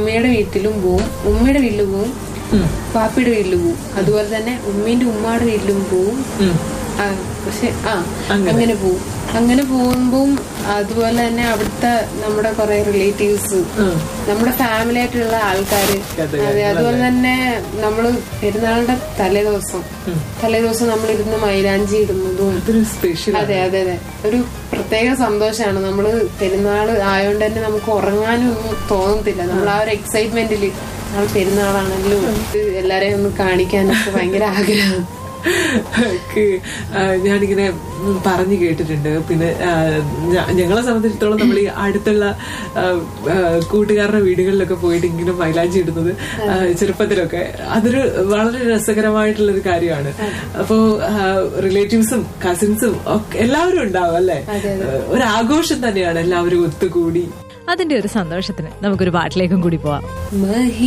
ഉമ്മയുടെ വീട്ടിലും പോവും ഉമ്മയുടെ വീട്ടിൽ പോവും പാപ്പിയുടെ വീട്ടിൽ പോവും അതുപോലെ തന്നെ ഉമ്മേന്റെ ഉമ്മയുടെ വീട്ടിലും പോവും ആ, പക്ഷെ ആ അങ്ങനെ പോവും അങ്ങനെ പോകുമ്പോൾ അതുപോലെ തന്നെ അവിടുത്തെ നമ്മുടെ കുറെ റിലേറ്റീവ്സ് നമ്മുടെ ഫാമിലി ആയിട്ടുള്ള ആൾക്കാര് അതെ അതുപോലെ തന്നെ നമ്മള് പെരുന്നാളിന്റെ തലേദിവസം തലേദിവസം നമ്മൾ ഇരുന്ന് മൈലാഞ്ചി ഇടുന്നതും അതൊരു സ്പെഷ്യൽ അതെ അതെ അതെ ഒരു പ്രത്യേക സന്തോഷമാണ് നമ്മള് പെരുന്നാൾ ആയതുകൊണ്ട് തന്നെ നമുക്ക് ഉറങ്ങാനും ഒന്നും തോന്നത്തില്ല നമ്മൾ ആ ഒരു എക്സൈറ്റ്മെന്റില് നാളെ പെരുന്നാളാണെങ്കിലും ഇത് എല്ലാരെയും ഒന്ന് കാണിക്കാനൊക്കെ ഭയങ്കര ആഗ്രഹം ഓക്കെ ഞാനിങ്ങനെ ഉം, പറഞ്ഞു കേട്ടിട്ടുണ്ട് പിന്നെ ആ, ഞ- ഞങ്ങളെ സംബന്ധിച്ചിടത്തോളം നമ്മൾ ഈ അടുത്തുള്ള ആ, ആ, കൂട്ടുകാരുടെ വീടുകളിലൊക്കെ പോയിട്ട് ഇങ്ങനെ മൈലാഞ്ചി ഇടുന്നത് ആ, ചെറുപ്പത്തിലൊക്കെ അതൊരു വളരെ രസകരമായിട്ടുള്ള ഒരു കാര്യമാണ് അപ്പോ റിലേറ്റീവ്സും കസിൻസും ഒക്കെ എല്ലാവരും ഉണ്ടാവും അല്ലെ ഒരു ആഘോഷം തന്നെയാണ് എല്ലാവരും ഒത്തുകൂടി അതിന്റെ ഒരു സന്തോഷത്തിന് നമുക്കൊരു പാട്ടിലേക്കും കൂടി പോവാം മഹി